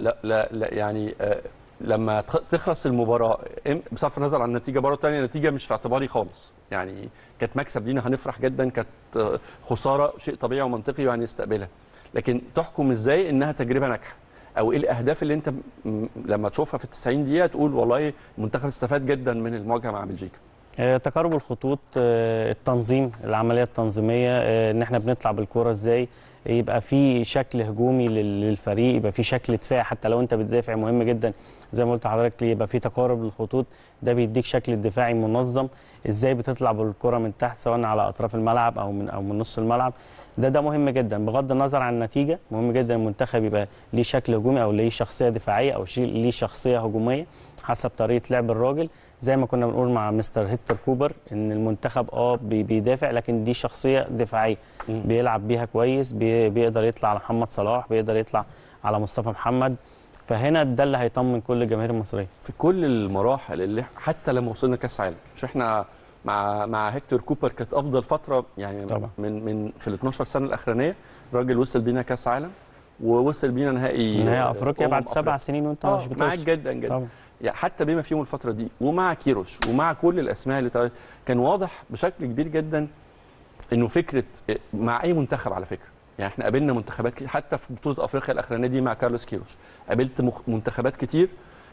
لا لا, لا يعني آه لما تخ- تخلص المباراه إم- بصرف النظر عن النتيجه مره ثانيه النتيجه مش في اعتباري خالص يعني كانت مكسب لينا هنفرح جدا كانت آه، خساره شيء طبيعي ومنطقي وهنستقبلها لكن تحكم ازاي انها تجربه ناجحه او ايه الاهداف اللي انت م- لما تشوفها في ال 90 دقيقه تقول والله المنتخب استفاد جدا من المواجهه مع بلجيكا آه، تقارب الخطوط آه، التنظيم العمليه التنظيميه آه، ان احنا بنطلع بالكوره ازاي يبقى في شكل هجومي لل- للفريق يبقى في شكل دفاع حتى لو انت بتدافع مهم جدا زي ما قلت لحضرتك يبقى في تقارب للخطوط ده بيديك شكل الدفاعي منظم ازاي بتطلع بالكره من تحت سواء على اطراف الملعب او من او من نص الملعب ده ده مهم جدا بغض النظر عن النتيجه مهم جدا المنتخب يبقى ليه شكل هجومي او ليه شخصيه دفاعيه او شي- ليه شخصيه هجوميه حسب طريقه لعب الراجل زي ما كنا بنقول مع مستر هيكتور كوبر ان المنتخب اه بي- بيدافع لكن دي شخصيه دفاعيه مم. بيلعب بيها كويس بي- بيقدر يطلع على محمد صلاح بيقدر يطلع على مصطفى محمد فهنا ده اللي هيطمن كل الجماهير المصريه في كل المراحل اللي حتى لما وصلنا كاس عالم مش احنا مع مع هيكتور كوبر كانت افضل فتره يعني طبعا. من من في ال 12 سنه الاخرانيه الراجل وصل بينا كاس عالم ووصل بينا نهائي نهائي افريقيا أمم بعد سبع أفريقيا. سنين وانت اه مش معاك بتوصل جدا جدا طبعا يعني حتى بما فيهم الفتره دي ومع كيروش ومع كل الاسماء اللي تع- كان واضح بشكل كبير جدا انه فكره مع اي منتخب على فكره يعني احنا قابلنا منتخبات كتير حتى في بطوله افريقيا الاخرانيه دي مع كارلوس كيروش قابلت مخ- منتخبات كتير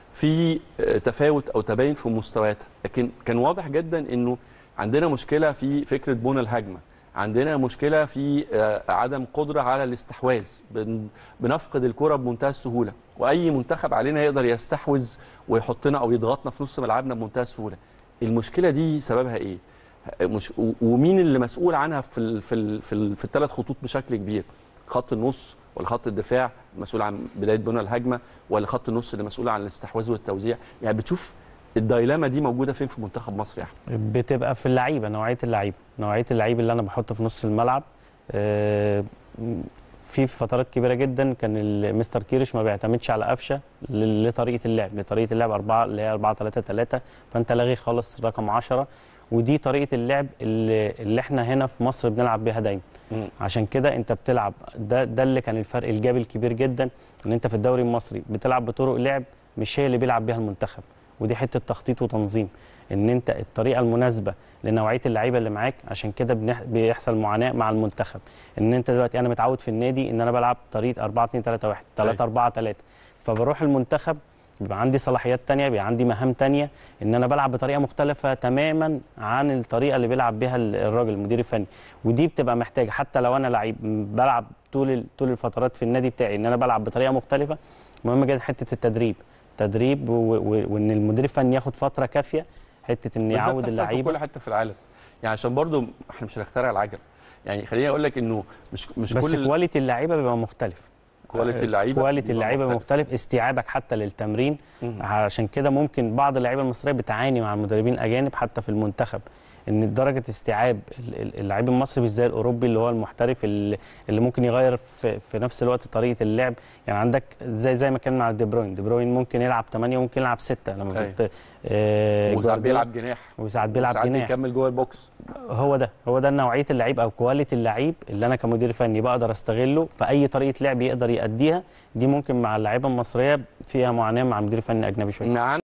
في آه، تفاوت او تباين في مستوياتها لكن كان واضح جدا انه عندنا مشكله في فكره بنى الهجمه عندنا مشكله في آه، عدم قدره على الاستحواذ بن- بنفقد الكره بمنتهى السهوله واي منتخب علينا يقدر يستحوذ ويحطنا او يضغطنا في نص ملعبنا بمنتهى السهوله المشكله دي سببها ايه مش و- ومين اللي مسؤول عنها في ال في ال في, ال في الثلاث خطوط بشكل كبير خط النص ولا خط الدفاع مسؤول عن بدايه بنى الهجمه ولا خط النص اللي مسؤول عن الاستحواذ والتوزيع يعني بتشوف الدايلاما دي موجوده فين في منتخب مصر يا احمد بتبقى في اللعيبه نوعيه اللعيبه نوعيه اللعيب اللي انا بحطه في نص الملعب آه، في فترات كبيره جدا كان ال- مستر كيرش ما بيعتمدش على قفشه ل- لطريقه اللعب لطريقه اللعب 4 اللي هي 4 3 3 فانت لاغي خالص رقم 10 ودي طريقه اللعب اللي, اللي احنا هنا في مصر بنلعب بيها دايما عشان كده انت بتلعب ده ده اللي كان الفرق الجاب الكبير جدا ان انت في الدوري المصري بتلعب بطرق لعب مش هي اللي بيلعب بيها المنتخب ودي حته تخطيط وتنظيم ان انت الطريقه المناسبه لنوعيه اللعيبه اللي معاك عشان كده بنح- بيحصل معاناه مع المنتخب ان انت دلوقتي انا متعود في النادي ان انا بلعب طريقه 4 2 3 1 3 4 3 فبروح المنتخب بيبقى عندي صلاحيات تانية بيبقى عندي مهام تانية ان انا بلعب بطريقه مختلفه تماما عن الطريقه اللي بيلعب بيها ال- الراجل المدير الفني ودي بتبقى محتاجه حتى لو انا لعيب م- بلعب طول ال- طول الفترات في النادي بتاعي ان انا بلعب بطريقه مختلفه مهم جدا حته التدريب تدريب و- و- وان المدير الفني ياخد فتره كافيه حته ان بالذات يعود بتحصل في اللعيبه كل حته في العالم يعني عشان برضو احنا مش هنخترع العجل يعني خليني اقول لك انه مش مش بس كل كواليتي اللعيبه بيبقى مختلف كواليتي اللعيبه كواليتي بيبقى اللعيبه مختلف. مختلف استيعابك حتى للتمرين مم. عشان كده ممكن بعض اللعيبه المصريه بتعاني مع المدربين الاجانب حتى في المنتخب ان درجه استيعاب ال- ال- اللعيب المصري مش زي الاوروبي اللي هو المحترف اللي اللي ممكن يغير في, في نفس الوقت طريقه اللعب يعني عندك زي زي ما كان على دي بروين دي بروين ممكن يلعب 8 وممكن يلعب 6 لما أيوة. كنت آه، وساعات جوارديولا بيلعب جناح وساعات بيلعب وساعات جناح بيكمل جوه البوكس هو ده هو ده نوعيه اللعيب او كواليتي اللعيب اللي انا كمدير فني بقدر استغله في اي طريقه لعب يقدر يأديها دي ممكن مع اللعيبه المصريه فيها معاناه مع المدير الفني الاجنبي شويه معانا